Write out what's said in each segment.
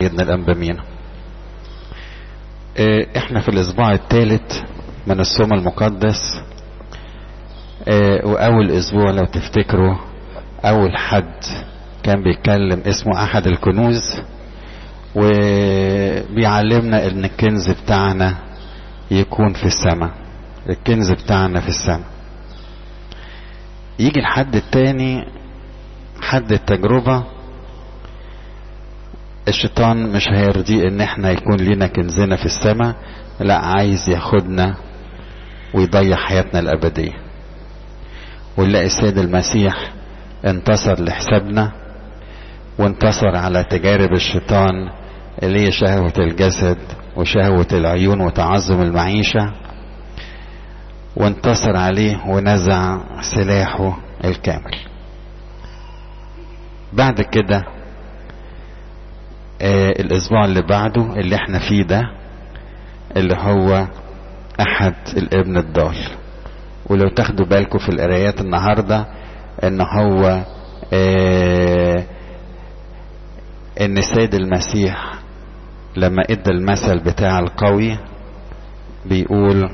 سيدنا الأنبا اه احنا في الاسبوع الثالث من الصوم المقدس اه واول اسبوع لو تفتكروا اول حد كان بيتكلم اسمه احد الكنوز وبيعلمنا ان الكنز بتاعنا يكون في السماء الكنز بتاعنا في السماء يجي الحد التاني حد التجربة الشيطان مش هيرضي ان احنا يكون لنا كنزنا في السماء لا عايز ياخدنا ويضيع حياتنا الابدية ونلاقي السيد المسيح انتصر لحسابنا وانتصر على تجارب الشيطان اللي هي شهوة الجسد وشهوة العيون وتعظم المعيشة وانتصر عليه ونزع سلاحه الكامل بعد كده آه الاسبوع اللي بعده اللي احنا فيه ده اللي هو احد الابن الضال ولو تاخدوا بالكم في القرايات النهارده ان هو آه ان السيد المسيح لما ادى المثل بتاع القوي بيقول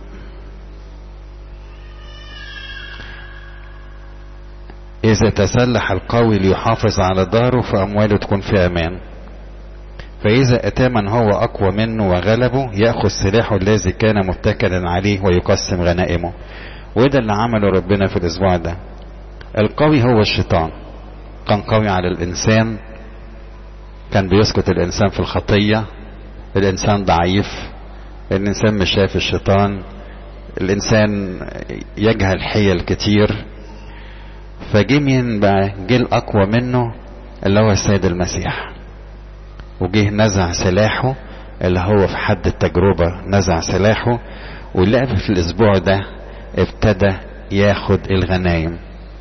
إذا تسلح القوي ليحافظ على داره فأمواله تكون في أمان فإذا أتى من هو أقوى منه وغلبه يأخذ سلاحه الذي كان متكلا عليه ويقسم غنائمه وده اللي عمله ربنا في الأسبوع ده القوي هو الشيطان كان قوي على الإنسان كان بيسكت الإنسان في الخطية الإنسان ضعيف الإنسان مش شايف الشيطان الإنسان يجهل حيل كتير فجه مين بقى جه الاقوى منه اللي هو السيد المسيح وجه نزع سلاحه اللي هو في حد التجربة نزع سلاحه ولقى في الاسبوع ده ابتدى ياخد الغنايم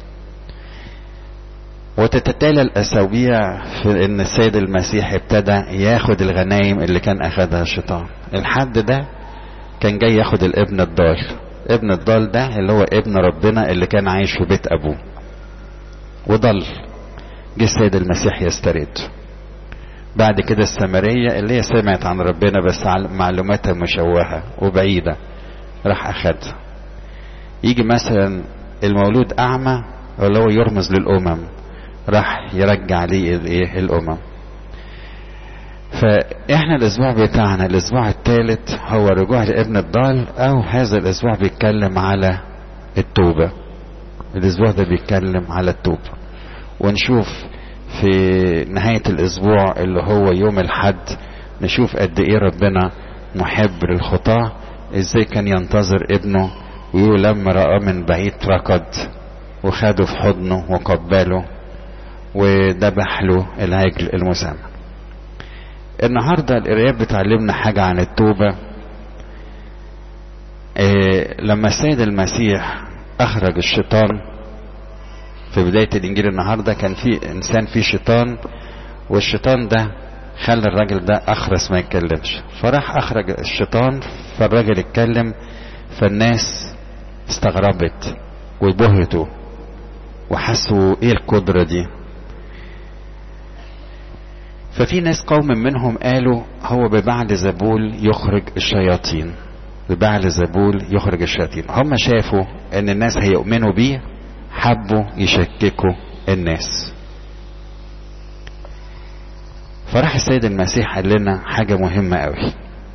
وتتتالى الاسابيع في ان السيد المسيح ابتدى ياخد الغنايم اللي كان اخدها الشيطان الحد ده كان جاي ياخد الابن الضال ابن الضال ده اللي هو ابن ربنا اللي كان عايش في بيت ابوه وضل جه السيد المسيح يسترد بعد كده السامرية اللي هي سمعت عن ربنا بس معلوماتها مشوهة وبعيدة راح أخدها يجي مثلا المولود أعمى اللي هو يرمز للأمم راح يرجع ليه الايه الأمم فاحنا الاسبوع بتاعنا الاسبوع الثالث هو رجوع لابن الضال او هذا الاسبوع بيتكلم على التوبه الاسبوع ده بيتكلم على التوبة ونشوف في نهاية الاسبوع اللي هو يوم الحد نشوف قد ايه ربنا محب للخطاة ازاي كان ينتظر ابنه ويقول لما رآه من بعيد ركض وخده في حضنه وقبله وذبح له العجل المسمى النهاردة القرايات بتعلمنا حاجة عن التوبة إيه لما السيد المسيح اخرج الشيطان في بداية الانجيل النهاردة كان في انسان فيه شيطان والشيطان ده خلى الراجل ده اخرس ما يتكلمش فراح اخرج الشيطان فالراجل اتكلم فالناس استغربت وبهتوا وحسوا ايه القدرة دي ففي ناس قوم منهم قالوا هو ببعل زبول يخرج الشياطين ببعل زبول يخرج الشياطين هم شافوا ان الناس هيؤمنوا بيه حبوا يشككوا الناس فراح السيد المسيح قال لنا حاجة مهمة قوي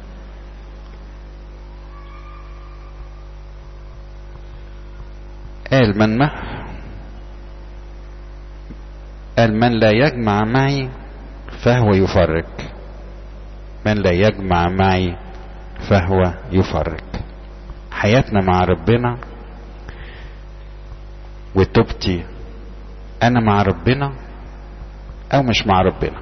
قال من ما قال من لا يجمع معي فهو يفرق من لا يجمع معي فهو يفرق حياتنا مع ربنا وتوبتي انا مع ربنا او مش مع ربنا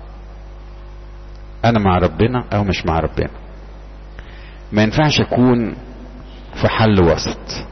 انا مع ربنا او مش مع ربنا ما ينفعش اكون في حل وسط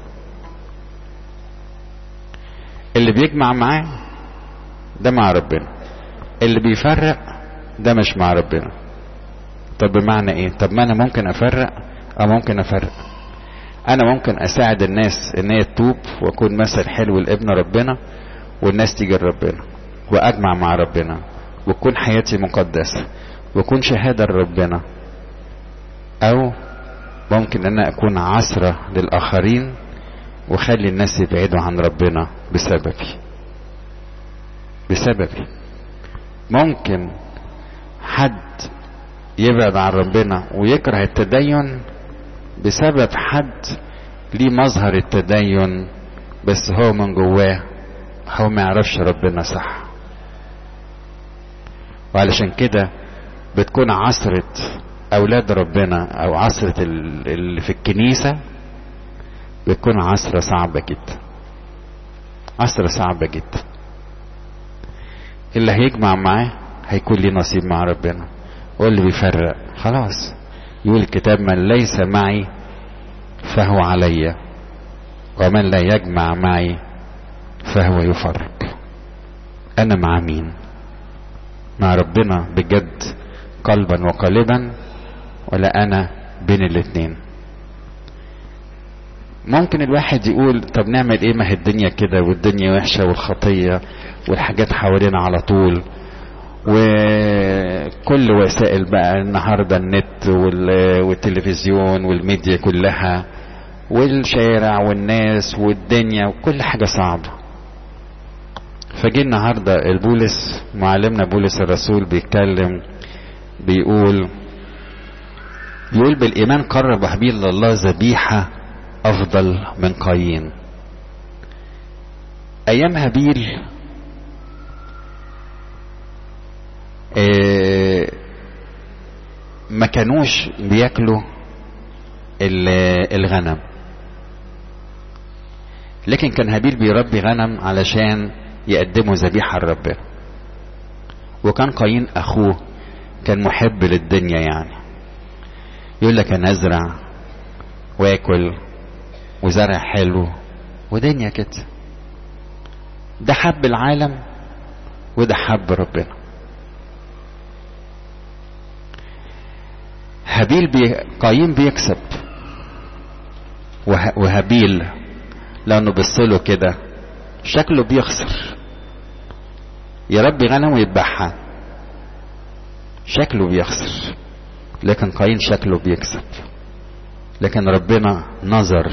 اللي بيجمع معاه ده مع ربنا اللي بيفرق ده مش مع ربنا طب بمعنى ايه طب ما انا ممكن افرق او ممكن افرق انا ممكن اساعد الناس ان هي تتوب واكون مثل حلو لابن ربنا والناس تيجي لربنا واجمع مع ربنا وتكون حياتي مقدسة ويكون شهادة لربنا او ممكن ان انا اكون عسرة للاخرين وخلي الناس يبعدوا عن ربنا بسببي بسببي ممكن حد يبعد عن ربنا ويكره التدين بسبب حد ليه مظهر التدين بس هو من جواه هو ما يعرفش ربنا صح وعلشان كده بتكون عصرة أولاد ربنا أو عصرة اللي في الكنيسة بتكون عصرة صعبة جدا عصرة صعبة جدا اللي هيجمع معاه هيكون ليه نصيب مع ربنا واللي بيفرق خلاص يقول الكتاب من ليس معي فهو علي ومن لا يجمع معي فهو يفرق انا مع مين مع ربنا بجد قلبا وقالبا ولا انا بين الاتنين ممكن الواحد يقول طب نعمل ايه ما هي الدنيا كده والدنيا وحشة والخطية والحاجات حوالينا على طول وكل وسائل بقى النهاردة النت والتلفزيون والميديا كلها والشارع والناس والدنيا وكل حاجة صعبة فجي النهاردة البولس معلمنا بولس الرسول بيتكلم بيقول بيقول بالإيمان قرب هابيل لله ذبيحة أفضل من قايين أيام هابيل إيه ما كانوش بياكلوا الغنم لكن كان هابيل بيربي غنم علشان يقدموا ذبيحة لربنا وكان قايين أخوه كان محب للدنيا يعني يقول لك أنا أزرع وآكل وزرع حلو ودنيا كده ده حب العالم وده حب ربنا هابيل بي... قايين بيكسب وه... وهابيل لانه بصله كده شكله بيخسر يربي غنم ويذبحها شكله بيخسر لكن قايين شكله بيكسب لكن ربنا نظر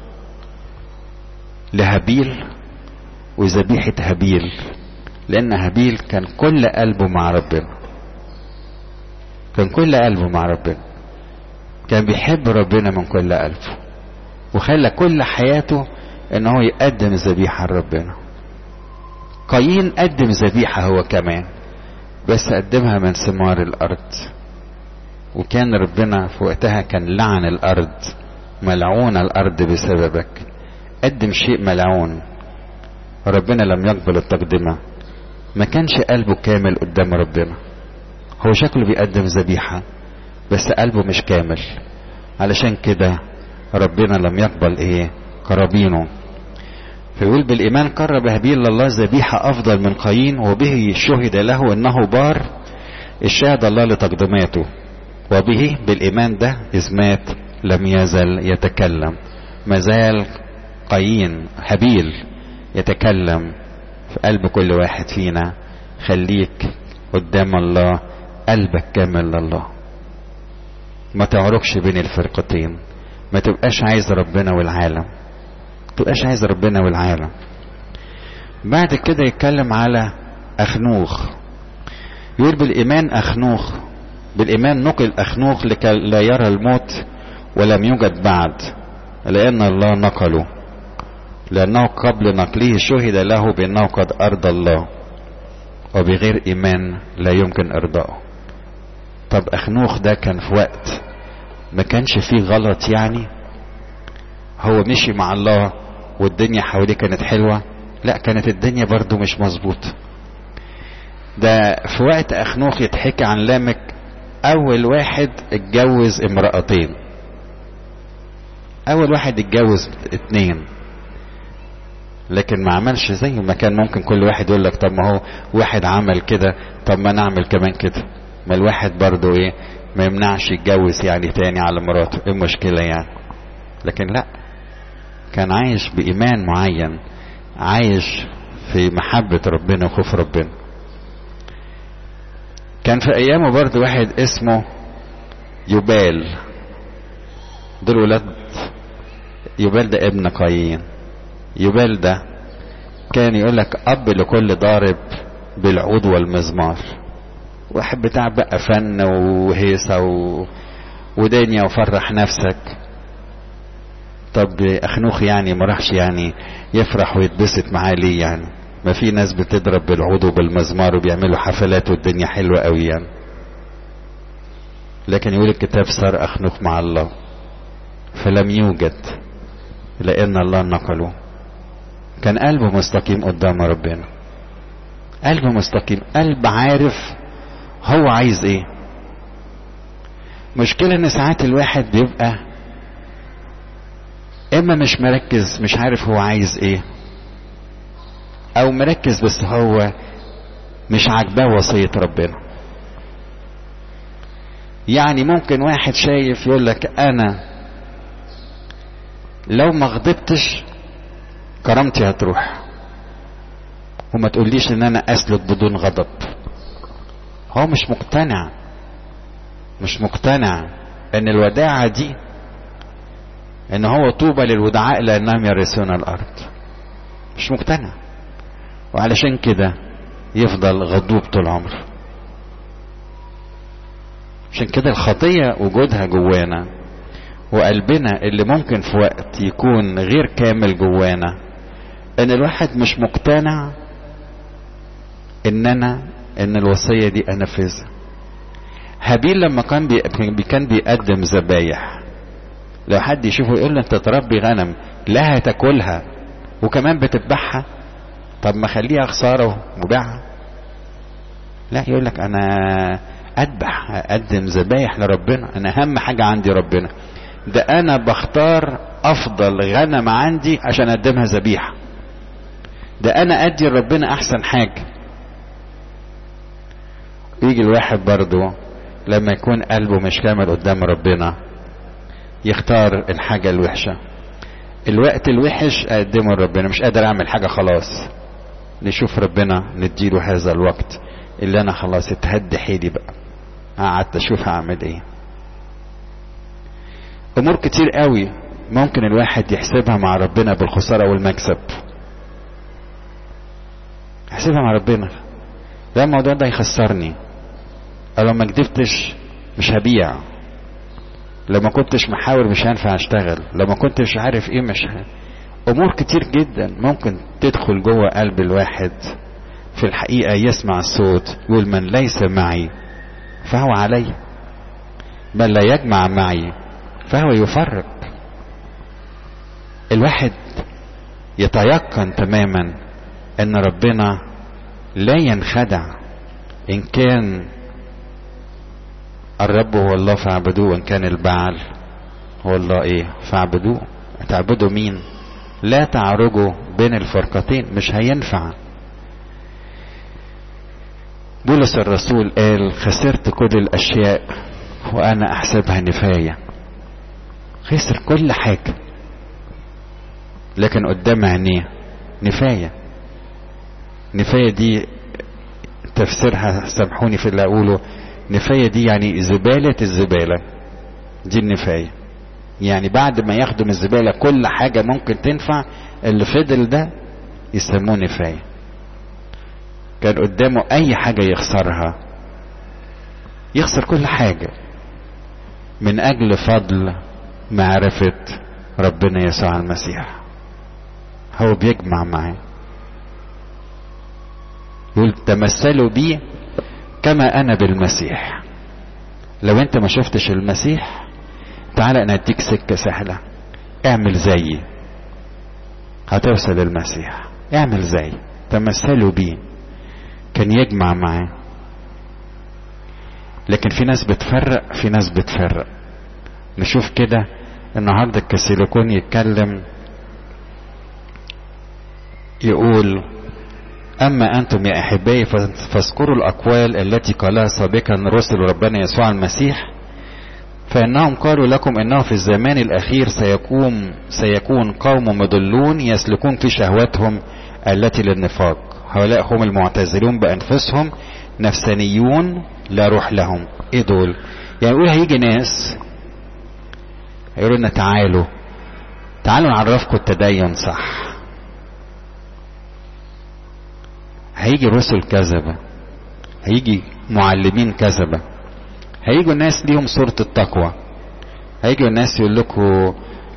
لهابيل وذبيحة هابيل لأن هابيل كان كل قلبه مع ربنا كان كل قلبه مع ربنا كان بيحب ربنا من كل قلبه وخلى كل حياته ان هو يقدم ذبيحة لربنا قايين قدم ذبيحة هو كمان بس قدمها من ثمار الارض وكان ربنا في وقتها كان لعن الارض ملعون الارض بسببك قدم شيء ملعون ربنا لم يقبل التقدمة ما كانش قلبه كامل قدام ربنا هو شكله بيقدم ذبيحة بس قلبه مش كامل علشان كده ربنا لم يقبل ايه قرابينه فيقول بالإيمان قرب هابيل لله ذبيحة أفضل من قايين وبه شهد له أنه بار الشهد الله لتقدماته وبه بالإيمان ده إذ مات لم يزل يتكلم مازال قايين هابيل يتكلم في قلب كل واحد فينا خليك قدام الله قلبك كامل لله ما تعركش بين الفرقتين ما تبقاش عايز ربنا والعالم تبقاش عايز ربنا والعالم بعد كده يتكلم على أخنوخ يقول بالإيمان أخنوخ بالإيمان نقل أخنوخ لكي لا يرى الموت ولم يوجد بعد لأن الله نقله لأنه قبل نقله شهد له بأنه قد أرضى الله وبغير إيمان لا يمكن إرضائه طب أخنوخ ده كان في وقت ما كانش فيه غلط يعني هو مشي مع الله والدنيا حواليه كانت حلوة لا كانت الدنيا برضو مش مظبوطة ده في وقت أخنوخ يتحكي عن لامك أول واحد اتجوز امرأتين أول واحد اتجوز اتنين لكن ما عملش زي ما كان ممكن كل واحد يقول لك طب ما هو واحد عمل كده طب ما نعمل كمان كده ما الواحد برضو ايه ما يمنعش يتجوز يعني تاني على مراته ايه المشكلة يعني لكن لا كان عايش بإيمان معين عايش في محبة ربنا وخوف ربنا كان في ايامه برضه واحد اسمه يبال دول ولاد يبال ده ابن قايين يبال ده كان يقول لك اب لكل ضارب بالعود والمزمار واحد بتاع بقى فن وهيصه و... ودنيا وفرح نفسك طب اخنوخ يعني ما راحش يعني يفرح ويتبسط معاه ليه يعني ما في ناس بتضرب بالعود وبالمزمار وبيعملوا حفلات والدنيا حلوه قوي يعني لكن يقول الكتاب صار اخنوخ مع الله فلم يوجد لان الله نقله كان قلبه مستقيم قدام ربنا قلبه مستقيم قلب عارف هو عايز ايه مشكلة ان ساعات الواحد بيبقى اما مش مركز مش عارف هو عايز ايه او مركز بس هو مش عاجباه وصية ربنا يعني ممكن واحد شايف يقول لك انا لو ما غضبتش كرامتي هتروح وما تقوليش ان انا اسلك بدون غضب هو مش مقتنع مش مقتنع ان الوداعة دي ان هو طوبى للودعاء لانهم يرثون الارض مش مقتنع وعلشان كده يفضل غضوب طول عمره عشان كده الخطية وجودها جوانا وقلبنا اللي ممكن في وقت يكون غير كامل جوانا ان الواحد مش مقتنع ان انا ان الوصية دي انفذها هابيل لما كان بي كان بيقدم ذبايح لو حد يشوفه يقول له انت تربي غنم لا هتاكلها وكمان بتذبحها طب ما خليها خساره وبيعها لا يقول لك انا اذبح اقدم ذبايح لربنا انا اهم حاجه عندي ربنا ده انا بختار افضل غنم عندي عشان اقدمها ذبيحه ده انا ادي لربنا احسن حاجه يجي الواحد برضه لما يكون قلبه مش كامل قدام ربنا يختار الحاجة الوحشة الوقت الوحش اقدمه لربنا مش قادر اعمل حاجة خلاص نشوف ربنا نديله هذا الوقت اللي انا خلاص اتهد حيلي بقى قعدت اشوف هعمل ايه امور كتير قوي ممكن الواحد يحسبها مع ربنا بالخسارة والمكسب يحسبها مع ربنا ده الموضوع ده يخسرني أو لو ما كدبتش مش هبيع لو ما كنتش محاور مش هينفع اشتغل لو ما كنتش عارف ايه مش ه... امور كتير جدا ممكن تدخل جوه قلب الواحد في الحقيقة يسمع الصوت يقول من ليس معي فهو علي من لا يجمع معي فهو يفرق الواحد يتيقن تماما ان ربنا لا ينخدع ان كان الرب هو الله فاعبدوه وان كان البعل هو الله ايه فاعبدوه تعبدوا مين لا تعرجوا بين الفرقتين مش هينفع بولس الرسول قال خسرت كل الاشياء وانا احسبها نفايه خسر كل حاجه لكن قدام عينيه نفايه نفايه دي تفسيرها سامحوني في اللي اقوله نفاية دي يعني زبالة الزبالة دي النفاية يعني بعد ما ياخدوا من الزبالة كل حاجة ممكن تنفع اللي فضل ده يسموه نفاية كان قدامه اي حاجة يخسرها يخسر كل حاجة من اجل فضل معرفة ربنا يسوع المسيح هو بيجمع معاه يقول تمثلوا بي كما انا بالمسيح لو انت ما شفتش المسيح تعالى انا اديك سكة سهلة اعمل زيي هتوصل للمسيح اعمل زي تمثلوا بيه كان يجمع معاه لكن في ناس بتفرق في ناس بتفرق نشوف كده النهارده الكسيليكون يتكلم يقول أما أنتم يا أحبائي فاذكروا الأقوال التي قالها سابقا رسل ربنا يسوع المسيح فإنهم قالوا لكم إنه في الزمان الأخير سيكون سيكون قوم مضلون يسلكون في شهواتهم التي للنفاق هؤلاء هم المعتزلون بأنفسهم نفسانيون لا روح لهم ايه دول يعني يقول هيجي ناس هيقولوا لنا تعالوا تعالوا نعرفكم التدين صح هيجي رسل كذبة هيجي معلمين كذبة هيجوا الناس ليهم صورة التقوى هيجوا الناس يقول لكم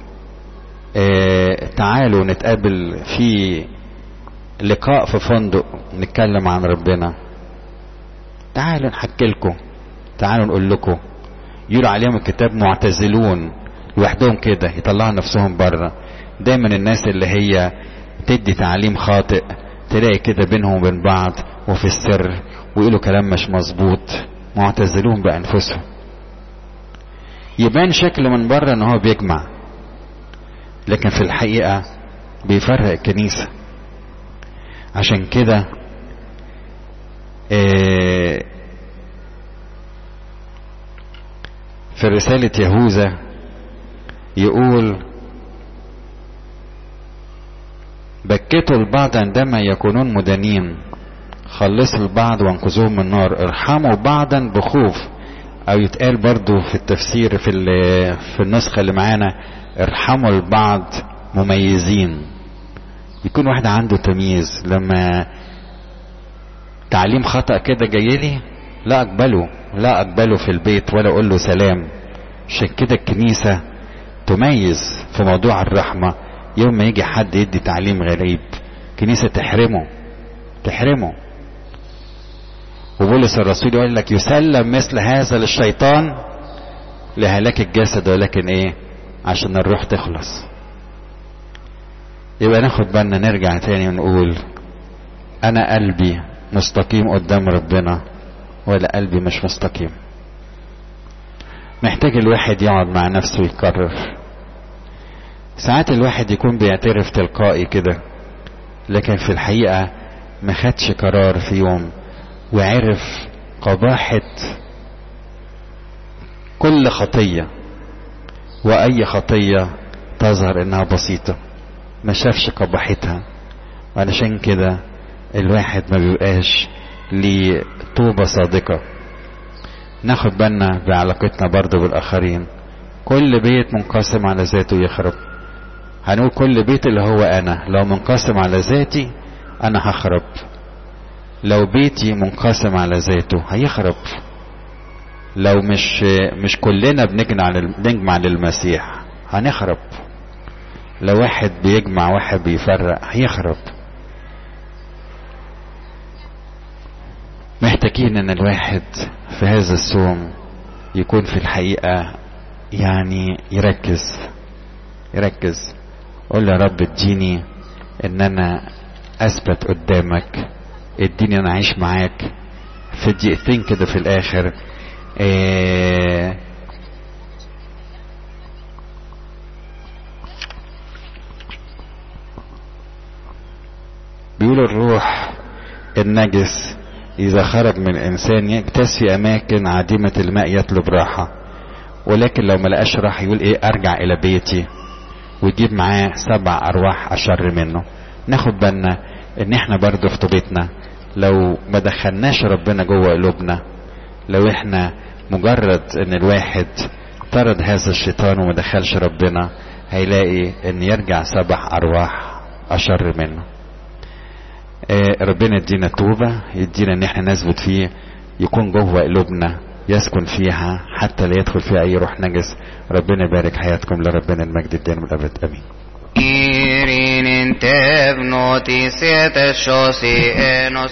اه تعالوا نتقابل في لقاء في فندق نتكلم عن ربنا تعالوا نحكي لكم تعالوا نقول لكم يقولوا عليهم الكتاب معتزلون لوحدهم كده يطلعوا نفسهم بره دايما الناس اللي هي تدي تعليم خاطئ تلاقي كده بينهم وبين بعض وفي السر ويقولوا كلام مش مظبوط معتزلون بانفسهم يبان شكل من بره ان هو بيجمع لكن في الحقيقه بيفرق الكنيسه عشان كده آه في رسالة يهوذا يقول بكتوا البعض عندما يكونون مدانين خلصوا البعض وانقذوهم من النار ارحموا بعضا بخوف او يتقال برضو في التفسير في, في النسخة اللي معانا ارحموا البعض مميزين يكون واحد عنده تمييز لما تعليم خطأ كده جاي لي لا اقبله لا اقبله في البيت ولا اقول له سلام عشان كده الكنيسة تميز في موضوع الرحمة يوم ما يجي حد يدي تعليم غريب كنيسة تحرمه تحرمه وبولس الرسول يقول لك يسلم مثل هذا للشيطان لهلاك الجسد ولكن ايه عشان الروح تخلص يبقى ناخد بالنا نرجع تاني ونقول انا قلبي مستقيم قدام ربنا ولا قلبي مش مستقيم محتاج الواحد يقعد مع نفسه ويقرر ساعات الواحد يكون بيعترف تلقائي كده لكن في الحقيقة ما خدش قرار في يوم وعرف قباحة كل خطية وأي خطية تظهر إنها بسيطة ما شافش قباحتها وعلشان كده الواحد ما بيبقاش ليه توبة صادقة ناخد بالنا بعلاقتنا برضه بالآخرين كل بيت منقسم على ذاته يخرب هنقول كل بيت اللي هو أنا لو منقسم على ذاتي أنا هخرب لو بيتي منقسم على ذاته هيخرب لو مش مش كلنا بنجمع بنجمع للمسيح هنخرب لو واحد بيجمع واحد بيفرق هيخرب محتاجين ان الواحد في هذا الصوم يكون في الحقيقة يعني يركز يركز قول يا رب اديني ان انا اثبت قدامك اديني انا اعيش معاك في دقيقتين كده في الاخر آه بيقول الروح النجس إذا خرج من الإنسان يجتاز في أماكن عديمة الماء يطلب راحة ولكن لو ما لقاش راحة يقول إيه أرجع إلى بيتي ويجيب معاه سبع أرواح أشر منه ناخد بالنا إن إحنا برضه في طوبتنا لو ما دخلناش ربنا جوه قلوبنا لو إحنا مجرد إن الواحد طرد هذا الشيطان وما دخلش ربنا هيلاقي إن يرجع سبع أرواح أشر منه ربنا يدينا توبة يدينا ان احنا نثبت فيه يكون جوه قلوبنا يسكن فيها حتى لا يدخل فيها اي روح نجس ربنا يبارك حياتكم لربنا المجد الدائم والابد امين Irin in tevnoti siete sciosi e